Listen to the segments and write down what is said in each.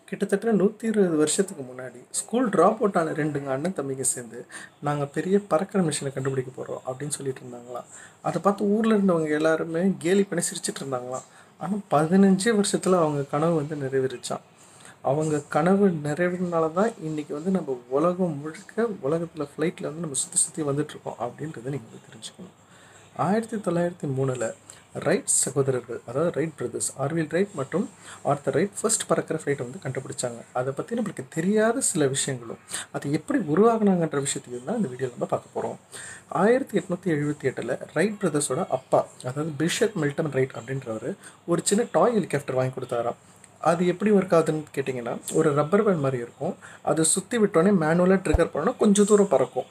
கிட்டத்தட்ட நூற்றி இருபது வருஷத்துக்கு முன்னாடி ஸ்கூல் ட்ராப் அவுட் ஆன ரெண்டுங்க அண்ணன் தம்பிங்க சேர்ந்து நாங்கள் பெரிய பறக்கிற மிஷினை கண்டுபிடிக்க போகிறோம் அப்படின்னு சொல்லிட்டு இருந்தாங்களாம் அதை பார்த்து ஊரில் இருந்தவங்க எல்லாருமே கேலி பண்ணி சிரிச்சிட்டு இருந்தாங்களாம் ஆனால் பதினஞ்சே வருஷத்தில் அவங்க கனவு வந்து நிறைவேறிச்சான் அவங்க கனவு நிறைவேறினால தான் இன்றைக்கி வந்து நம்ம உலகம் முழுக்க உலகத்தில் ஃப்ளைட்டில் வந்து நம்ம சுற்றி சுற்றி வந்துட்டுருக்கோம் அப்படின்றத நீங்கள் வந்து தெரிஞ்சுக்கணும் ஆயிரத்தி தொள்ளாயிரத்தி மூணில் ரைட் சகோதரர்கள் அதாவது ரைட் பிரதர்ஸ் ஆர்வில் ரைட் மற்றும் ஆர்த்தர் ரைட் ஃபர்ஸ்ட் பறக்கிற ஃப்ளைட்டை வந்து கண்டுபிடிச்சாங்க அதை பற்றி நம்மளுக்கு தெரியாத சில விஷயங்களும் அது எப்படி உருவாகினாங்கன்ற விஷயத்தையும் தான் இந்த வீடியோவில் நம்ம பார்க்க போகிறோம் ஆயிரத்தி எட்நூற்றி எழுபத்தி எட்டில் ரைட் பிரதர்ஸோட அப்பா அதாவது பிஷப் மில்டன் ரைட் அப்படின்றவர் ஒரு சின்ன டாய் ஹெலிகாப்டர் வாங்கி கொடுத்தாராம் அது எப்படி ஒர்க் ஆகுதுன்னு கேட்டிங்கன்னா ஒரு ரப்பர் பேண்ட் மாதிரி இருக்கும் அதை சுற்றி விட்டோன்னே மேனுவலாக ட்ரிகர் பண்ணால் கொஞ்சம் தூரம் பறக்கும்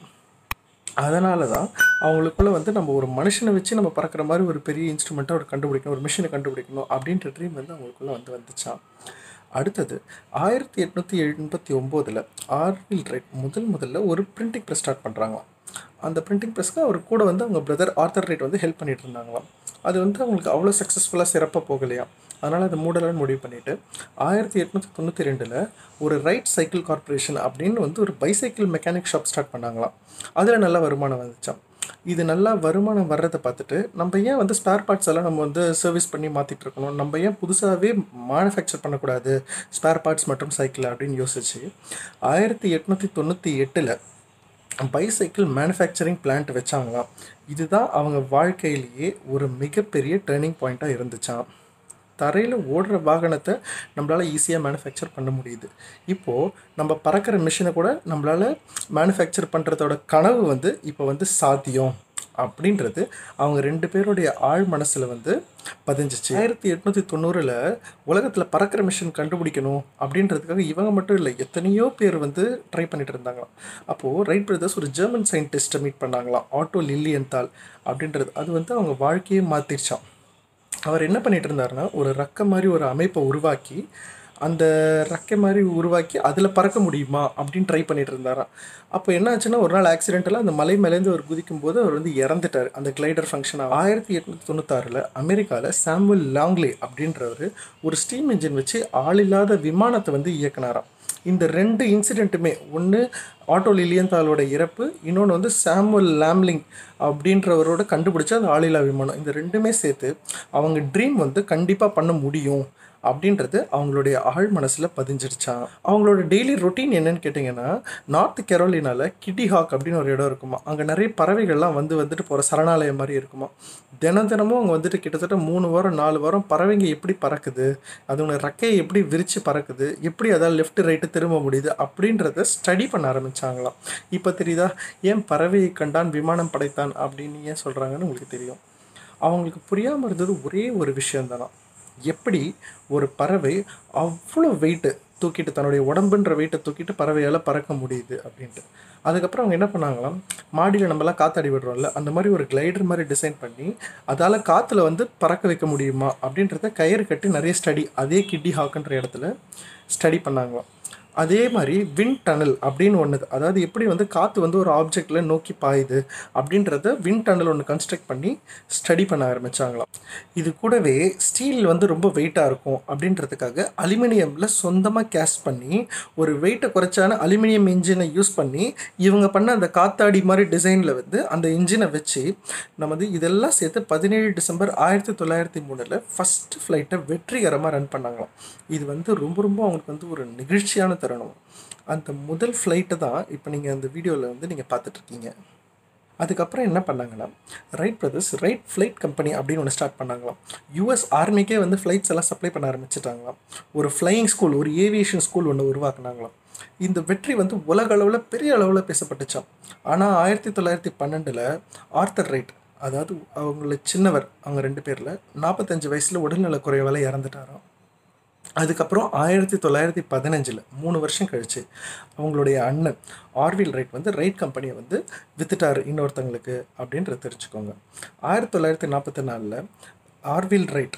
அதனால தான் அவங்களுக்குள்ள வந்து நம்ம ஒரு மனுஷனை வச்சு நம்ம பறக்கிற மாதிரி ஒரு பெரிய இன்ஸ்ட்ருமெண்ட்டை ஒரு கண்டுபிடிக்கணும் ஒரு மிஷினை கண்டுபிடிக்கணும் அப்படின்ற ட்ரீம் வந்து அவங்களுக்குள்ள வந்து வந்துச்சான் அடுத்தது ஆயிரத்தி எட்நூற்றி எண்பத்தி ஒம்போதில் ஆர்வில் ரைட் முதல் முதல்ல ஒரு பிரிண்டிங் ப்ரெஸ் ஸ்டார்ட் பண்ணுறாங்களாம் அந்த பிரிண்டிங் ப்ரெஸ்க்கு அவர் கூட வந்து அவங்க பிரதர் ஆர்த்தர் ரைட் வந்து ஹெல்ப் பண்ணிட்டு இருந்தாங்களாம் அது வந்து அவங்களுக்கு அவ்வளோ சக்ஸஸ்ஃபுல்லாக சிறப்பாக போகலையா அதனால் அதை மூடலான்னு முடிவு பண்ணிவிட்டு ஆயிரத்தி எட்நூற்றி தொண்ணூற்றி ரெண்டில் ஒரு ரைட் சைக்கிள் கார்ப்பரேஷன் அப்படின்னு வந்து ஒரு பைசைக்கிள் மெக்கானிக் ஷாப் ஸ்டார்ட் பண்ணாங்களாம் அதில் நல்ல வருமானம் வந்துச்சாம் இது நல்லா வருமானம் வர்றதை பார்த்துட்டு நம்ம ஏன் வந்து ஸ்பேர் பார்ட்ஸ் எல்லாம் நம்ம வந்து சர்வீஸ் பண்ணி மாற்றிட்டு இருக்கணும் நம்ம ஏன் புதுசாகவே மேனுஃபேக்சர் பண்ணக்கூடாது ஸ்பேர் பார்ட்ஸ் மற்றும் சைக்கிள் அப்படின்னு யோசிச்சு ஆயிரத்தி எட்நூற்றி தொண்ணூற்றி எட்டில் பைசைக்கிள் மேனுஃபேக்சரிங் பிளான்ட் வச்சாங்களாம் இதுதான் அவங்க வாழ்க்கையிலேயே ஒரு மிகப்பெரிய டேர்னிங் பாயிண்ட்டாக இருந்துச்சாம் தரையில் ஓடுற வாகனத்தை நம்மளால் ஈஸியாக மேனுஃபேக்சர் பண்ண முடியுது இப்போது நம்ம பறக்கிற மிஷினை கூட நம்மளால் மேனுஃபேக்சர் பண்ணுறதோட கனவு வந்து இப்போ வந்து சாத்தியம் அப்படின்றது அவங்க ரெண்டு பேருடைய ஆழ் மனசில் வந்து பதிஞ்சிச்சு ஆயிரத்தி எட்நூற்றி தொண்ணூறில் உலகத்தில் பறக்கிற மிஷின் கண்டுபிடிக்கணும் அப்படின்றதுக்காக இவங்க மட்டும் இல்லை எத்தனையோ பேர் வந்து ட்ரை பண்ணிட்டு இருந்தாங்களாம் அப்போது ரைட் பிரதர்ஸ் ஒரு ஜெர்மன் சயின்டிஸ்ட்டை மீட் பண்ணாங்களாம் ஆட்டோ லில்லியன்தால் அப்படின்றது அது வந்து அவங்க வாழ்க்கையே மாற்றிடுச்சான் அவர் என்ன பண்ணிட்டு இருந்தாருன்னா ஒரு ரக்க மாதிரி ஒரு அமைப்பை உருவாக்கி அந்த ரக்கை மாதிரி உருவாக்கி அதில் பறக்க முடியுமா அப்படின்னு ட்ரை பண்ணிட்டு இருந்தாராம் அப்போ என்ன ஆச்சுன்னா ஒரு நாள் ஆக்சிடென்டெல்லாம் அந்த மலை மேலேருந்து அவர் குதிக்கும் போது அவர் வந்து இறந்துட்டார் அந்த கிளைடர் ஃபங்க்ஷன் ஆயிரத்தி எட்நூற்றி தொண்ணூத்தாறில் அமெரிக்காவில் சாமுவல் லாங்லே அப்படின்றவர் ஒரு ஸ்டீம் இன்ஜின் வச்சு ஆளில்லாத விமானத்தை வந்து இயக்குனாராம் இந்த ரெண்டு இன்சிடெண்ட்டுமே ஒன்று ஆட்டோ லிலியந்தாலோட இறப்பு இன்னொன்று வந்து சாமுவல் லாம்லிங் அப்படின்றவரோட கண்டுபிடிச்ச அந்த ஆளில்லா விமானம் இந்த ரெண்டுமே சேர்த்து அவங்க ட்ரீம் வந்து கண்டிப்பாக பண்ண முடியும் அப்படின்றது அவங்களுடைய ஆழ் மனசில் பதிஞ்சிருச்சான் அவங்களோட டெய்லி ரொட்டீன் என்னன்னு கேட்டிங்கன்னா நார்த் கெரோலினால கிட்டி ஹாக் அப்படின்னு ஒரு இடம் இருக்குமா அங்கே நிறைய பறவைகள்லாம் வந்து வந்துட்டு போகிற சரணாலயம் மாதிரி இருக்குமா தினம் தினமும் அங்கே வந்துட்டு கிட்டத்தட்ட மூணு வாரம் நாலு வாரம் பறவைங்க எப்படி பறக்குது அதோட ரெக்கையை எப்படி விரித்து பறக்குது எப்படி அதால் லெஃப்ட் ரைட்டு திரும்ப முடியுது அப்படின்றத ஸ்டடி பண்ண ஆரம்பித்தாங்களாம் இப்போ தெரியுதா ஏன் பறவையை கண்டான் விமானம் படைத்தான் அப்படின்னு ஏன் சொல்கிறாங்கன்னு உங்களுக்கு தெரியும் அவங்களுக்கு புரியாமல் இருந்தது ஒரே ஒரு விஷயம் தானா எப்படி ஒரு பறவை அவ்வளோ வெயிட்டு தூக்கிட்டு தன்னுடைய உடம்புன்ற வெயிட்டை தூக்கிட்டு பறவையால் பறக்க முடியுது அப்படின்ட்டு அதுக்கப்புறம் அவங்க என்ன பண்ணாங்களாம் மாடியில் நம்மலாம் காத்தாடி விடுறோம்ல அந்த மாதிரி ஒரு கிளைடர் மாதிரி டிசைன் பண்ணி அதால் காற்றுல வந்து பறக்க வைக்க முடியுமா அப்படின்றத கயிறு கட்டி நிறைய ஸ்டடி அதே கிட்டி ஹாக்குன்ற இடத்துல ஸ்டடி பண்ணாங்களாம் அதே மாதிரி விண்ட் டனல் அப்படின்னு ஒன்று அதாவது எப்படி வந்து காற்று வந்து ஒரு ஆப்ஜெக்டில் நோக்கி பாயுது அப்படின்றத விண்ட் டனல் ஒன்று கன்ஸ்ட்ரக்ட் பண்ணி ஸ்டடி பண்ண ஆரம்பித்தாங்களாம் இது கூடவே ஸ்டீல் வந்து ரொம்ப வெயிட்டாக இருக்கும் அப்படின்றதுக்காக அலுமினியமில் சொந்தமாக கேஸ்ட் பண்ணி ஒரு வெயிட்டை குறைச்சான அலுமினியம் இன்ஜினை யூஸ் பண்ணி இவங்க பண்ண அந்த காத்தாடி மாதிரி டிசைனில் வந்து அந்த இன்ஜினை வச்சு நம்ம வந்து இதெல்லாம் சேர்த்து பதினேழு டிசம்பர் ஆயிரத்தி தொள்ளாயிரத்தி மூணில் ஃபஸ்ட்டு ஃப்ளைட்டை வெற்றிகரமாக ரன் பண்ணாங்களாம் இது வந்து ரொம்ப ரொம்ப அவங்களுக்கு வந்து ஒரு நெகிழ்ச்சியான தருணம் அந்த முதல் ஃப்ளைட்டை தான் இப்போ நீங்கள் அந்த வீடியோவில் வந்து நீங்கள் பார்த்துட்ருக்கீங்க அதுக்கப்புறம் என்ன பண்ணாங்கன்னா Wright brothers Wright flight company அப்படின்னு ஒன்று ஸ்டார்ட் பண்ணாங்களாம் யூஎஸ் ஆர்மிக்கே வந்து ஃப்ளைட்ஸ் எல்லாம் சப்ளை பண்ண ஆரம்பிச்சிட்டாங்களாம் ஒரு ஃப்ளையிங் ஸ்கூல் ஒரு ஏவியேஷன் ஸ்கூல் ஒன்று உருவாக்குனாங்களாம் இந்த வெற்றி வந்து உலக அளவில் பெரிய அளவில் பேசப்பட்டுச்சாம் ஆனால் ஆயிரத்தி தொள்ளாயிரத்தி பன்னெண்டில் ஆர்த்தர் ரைட் அதாவது அவங்கள சின்னவர் அவங்க ரெண்டு பேரில் நாற்பத்தஞ்சு வயசில் உடல்நல குறைவால் இறந்துட்டாராம் அதுக்கப்புறம் ஆயிரத்தி தொள்ளாயிரத்தி பதினஞ்சில் மூணு வருஷம் கழிச்சு அவங்களுடைய அண்ணன் ஆர்வில் ரைட் வந்து ரைட் கம்பெனியை வந்து வித்துட்டார் இன்னொருத்தங்களுக்கு அப்படின்றத தெரிஞ்சுக்கோங்க ஆயிரத்தி தொள்ளாயிரத்தி நாற்பத்தி நாலில் ஆர்வில் ரைட்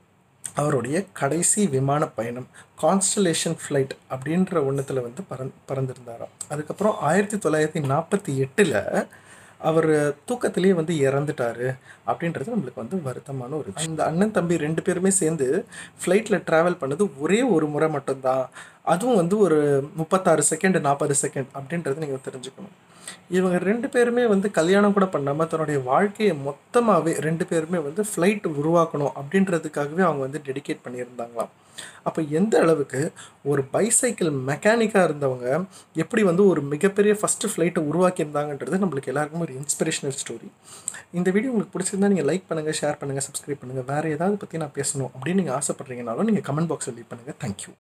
அவருடைய கடைசி விமான பயணம் கான்ஸ்டலேஷன் ஃப்ளைட் அப்படின்ற ஒன்றத்தில் வந்து பறந் பறந்துருந்தாராம் அதுக்கப்புறம் ஆயிரத்தி தொள்ளாயிரத்தி நாற்பத்தி எட்டில் அவர் தூக்கத்திலேயே வந்து இறந்துட்டாரு அப்படின்றது நம்மளுக்கு வந்து வருத்தமான ஒரு விஷயம். இந்த அண்ணன் தம்பி ரெண்டு பேருமே சேர்ந்து ஃப்ளைட்டில் ட்ராவல் பண்ணது ஒரே ஒரு முறை மட்டும்தான் அதுவும் வந்து ஒரு முப்பத்தாறு செகண்ட் நாற்பது செகண்ட் அப்படின்றது நீங்கள் தெரிஞ்சுக்கணும் இவங்க ரெண்டு பேருமே வந்து கல்யாணம் கூட பண்ணாமல் தன்னுடைய வாழ்க்கையை மொத்தமாகவே ரெண்டு பேருமே வந்து ஃப்ளைட் உருவாக்கணும் அப்படின்றதுக்காகவே அவங்க வந்து டெடிகேட் பண்ணியிருந்தாங்களாம் அப்போ எந்த அளவுக்கு ஒரு பைசைக்கிள் மெக்கானிக்காக இருந்தவங்க எப்படி வந்து ஒரு மிகப்பெரிய ஃபஸ்ட்டு ஃப்ளைட்டை உருவாக்கியிருந்தாங்கன்றது நம்மளுக்கு எல்லாருக்கும் ஒரு இன்ஸ்பிரேஷனல் ஸ்டோரி இந்த வீடியோ உங்களுக்கு பிடிச்சிருந்தா நீங்கள் லைக் பண்ணுங்கள் ஷேர் பண்ணுங்கள் சப்ஸ்கிரைப் பண்ணுங்கள் வேறு ஏதாவது பற்றி நான் பேசணும் அப்படின்னு நீங்கள் ஆசைப்பட்றீங்கனாலும் நீங்கள் கமெண்ட் பாக்ஸில் லீவ் பண்ணுங்கள் தேங்க்யூ